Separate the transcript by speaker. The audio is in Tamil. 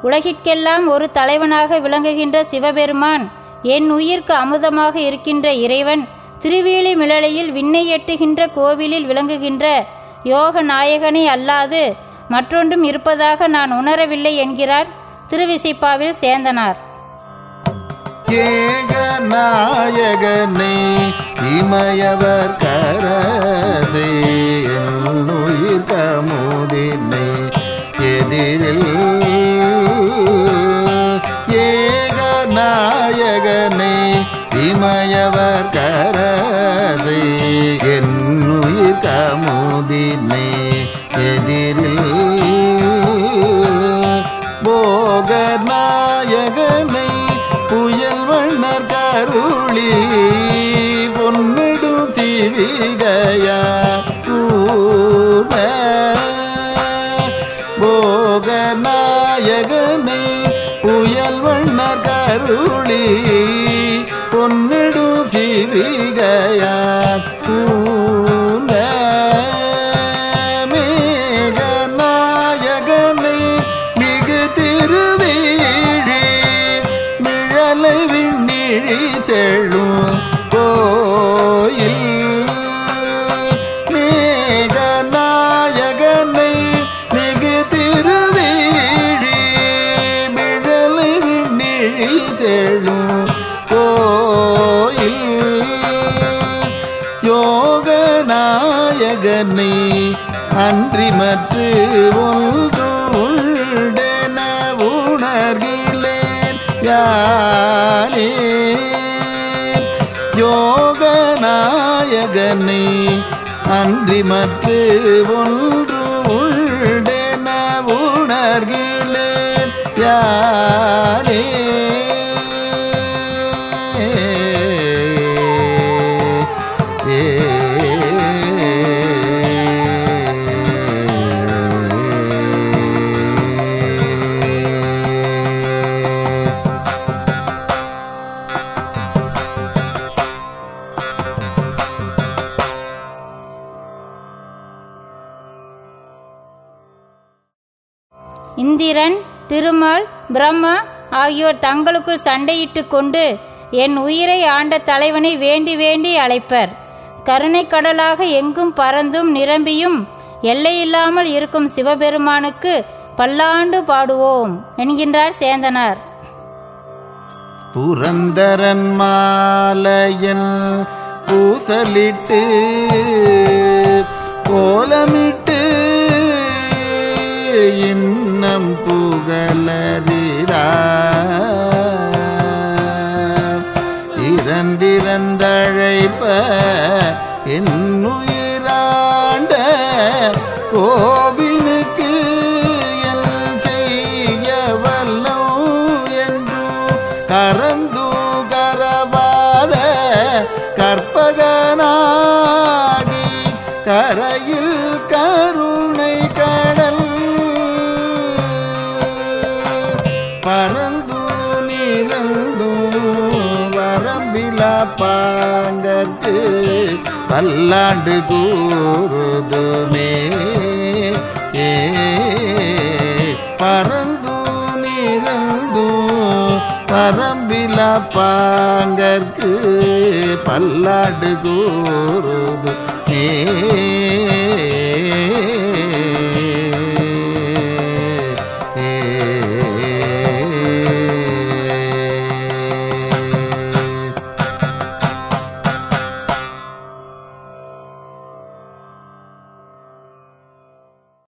Speaker 1: உலகிற்கெல்லாம் ஒரு தலைவனாக விளங்குகின்ற சிவபெருமான் என் உயிர்க்கு அமுதமாக இருக்கின்ற இறைவன் திருவேலி மிளலையில் விண்ணை எட்டுகின்ற கோவிலில் விளங்குகின்ற யோக நாயகனே அல்லாது மற்றொன்றும் இருப்பதாக நான் உணரவில்லை என்கிறார் திருவிசைப்பாவில் சேந்தனார்
Speaker 2: ஏகநாயகனே இமயவர் கரதே உயிர் கமுதினை எதிரில் ஏகநாயகனே இமயவர் கரதே என்னுயிர் கமுதினை எதிரில் போகநாயகனை புயல் வண்ணர் கருளி பொன்னெடு திவிகையா போகநாயகனை புயல் வண்ணர் கருளி பொன்னெடு திவிகையா மேகநாயகனை மிகு திருவீழி மிழலை விண்ணிழி தெழும் கோயில் மேகநாயகனை மிகு திருவீழி மிழலை விண்ணிழி தெழும் கோயில் யோகநாயகனை அன்றி மற்ற ஒன்று உண்டென உணர்கிலேன் யானே யோகநாயகனை அன்றி மற்ற ஒன்று உண்டென உணர்கிலேன் யானே
Speaker 1: இந்திரன் திருமால் பிரம்மா ஆகியோர் தங்களுக்குள் சண்டையிட்டுக் கொண்டு என் உயிரை ஆண்ட தலைவனை வேண்டி வேண்டி அழைப்பர் கருணைக் கடலாக எங்கும் பறந்தும் நிரம்பியும் எல்லையில்லாமல் இருக்கும் சிவபெருமானுக்கு பல்லாண்டு பாடுவோம் என்கின்றார் சேந்தனார்
Speaker 2: புரந்தரன் மாலையன் பூசலிட்டு கோலமிட்டு இன்னம் புகழறிதா இறந்திறந்தழைப்ப என்னுயிராண்ட கோவிலுக்கு எல் செய்ய வல்லோம் என்று கரந்து கரவாத கற்பகனாகி கரையில் கருணை கடல் பரந்து நிறந்து வரம்பிலா பாங்கற்கு பல்லாண்டு கூறுதுமே ஏ பரந்து நிறந்து பரம்பிலா பாங்கற்கு பல்லாண்டு கூறுது ஏ